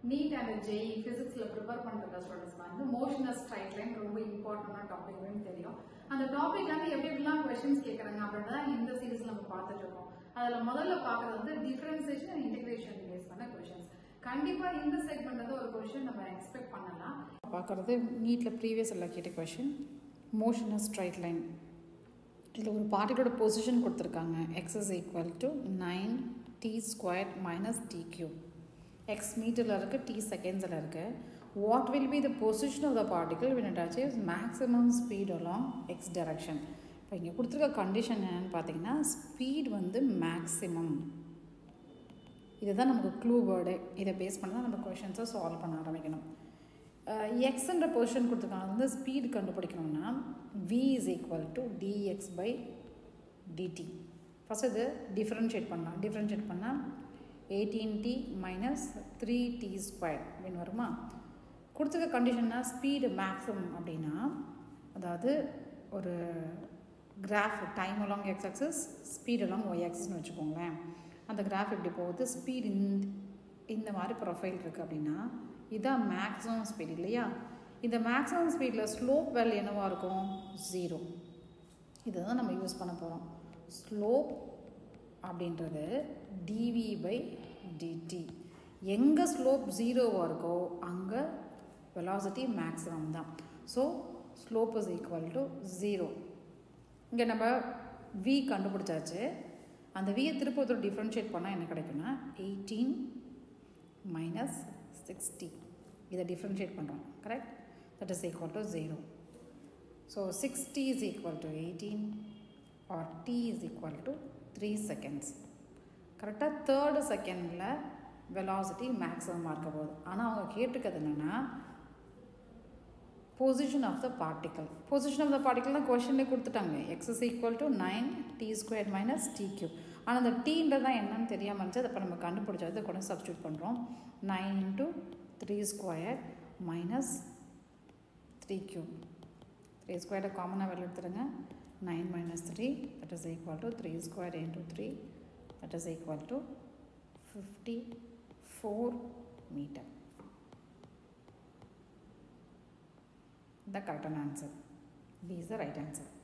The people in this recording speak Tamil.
நீட் அண்ட் ஜெய் பிசிக்ஸ்ல ப்ரிப்பேர் பண்ற ஸ்டூடெண்ட்ஸ் வந்து மோஷன் ஸ்ட்ரைட் லைன் ரொம்ப இம்பார்ட்டன்டான டாபிக்னு தெரியும் அந்த டாபிக் வந்து எப்படி எப்படிலாம் கொஸ்டின்ஸ் கேட்கறாங்க அப்படின்னு தான் இந்த சீரீஸ் நம்ம பார்த்துட்டு இருக்கோம் அதுல முதல்ல பார்க்கறது வந்து டிஃபரன்சியேஷன் அண்ட் இன்டெகிரேஷன் பேஸ் பண்ண கொஸ்டின்ஸ் கண்டிப்பா இந்த செக்மெண்ட் வந்து ஒரு கொஸ்டின் நம்ம எக்ஸ்பெக்ட் பண்ணலாம் பார்க்குறது நீட்டில் ப்ரீவியஸ் எல்லாம் கேட்ட கொஷின் மோஷன் ஸ்ட்ரைட் லைன் இதில் ஒரு பார்ட்டியோட பொசிஷன் கொடுத்துருக்காங்க X is equal to nine T square minus T cube X மீட்டரில் இருக்குது டி செகண்ட்ஸில் இருக்குது what will be the position of the particle when it achieves maximum speed along X direction இப்போ இங்கே கொடுத்துருக்க கண்டிஷன் என்னென்னு பார்த்தீங்கன்னா ஸ்பீட் வந்து மேக்ஸிமம் இதுதான் நமக்கு க்ளூ வேர்டு இதை பேஸ் பண்ணி தான் நம்ம கொஷின்ஸை சால்வ் பண்ண ஆரம்பிக்கணும் எக்ஸ்ன்ற பொசிஷன் கொடுத்துருக்காங்க வந்து ஸ்பீடு கண்டுபிடிக்கணும்னா V is equal to DX by DT first இது டிஃப்ரென்ஷியேட் பண்ணலாம் டிஃப்ரென்ஷியேட் பண்ணால் eighteen T minus three T square அப்படின்னு வருமா கொடுத்துருக்க கண்டிஷன்னா ஸ்பீடு மேக்ஸிமம் அப்படின்னா அதாவது ஒரு graph time along X axis speed along Y ஆக்சஸ்னு வச்சுக்கோங்களேன் அந்த கிராஃப் எப்படி போகுது ஸ்பீட் இந்த இந்த மாதிரி ப்ரொஃபைல் இருக்குது அப்படின்னா இதான் மேக்ஸிமம் ஸ்பீட் இல்லையா இந்த மேக்ஸிமம் ஸ்பீடில் ஸ்லோப் வேல்யூ என்னவாக இருக்கும் ஜீரோ இதை தான் நம்ம யூஸ் பண்ண போகிறோம் ஸ்லோப் அப்படின்றது டிவி பை டிடி எங்கே ஸ்லோப் ஜீரோவாக இருக்கோ அங்கே வெலாசிட்டி மேக்ஸிமம் தான் so slope is equal to zero இங்கே நம்ம வி கண்டுபிடிச்சாச்சு அந்த வியை திருப்ப ஒரு டிஃப்ரென்ஷியேட் பண்ணால் என்ன கிடைக்குன்னா எயிட்டீன் மைனஸ் சிக்ஸ்டி இதை டிஃப்ரென்ஷியேட் பண்ணுறோம் correct that is equal to zero so sixty is equal to eighteen or T is equal to three seconds கரெக்டாக தேர்டு செகண்டில் வெலாசிட்டி மேக்ஸிமமாக இருக்க போகுது ஆனால் அவங்க கேட்டுக்கிறது என்னென்னா position of the particle position of the particle கொஷின்லேயே கொடுத்துட்டாங்க X is equal to nine T square minus T cube ஆனால் அந்த டீன்றது தான் என்னன்னு தெரியாமல் இருந்துச்சு அதை இப்போ நம்ம கண்டுபிடிச்சா இதை கூட சப்ஸ்டியூட் பண்ணுறோம் nine into three square minus three cube three ஸ்கொயரை காமனாக வெளில எடுத்துருங்க nine minus three that is equal to three square into three that is equal to fifty four metre the correct answer. B is the right answer.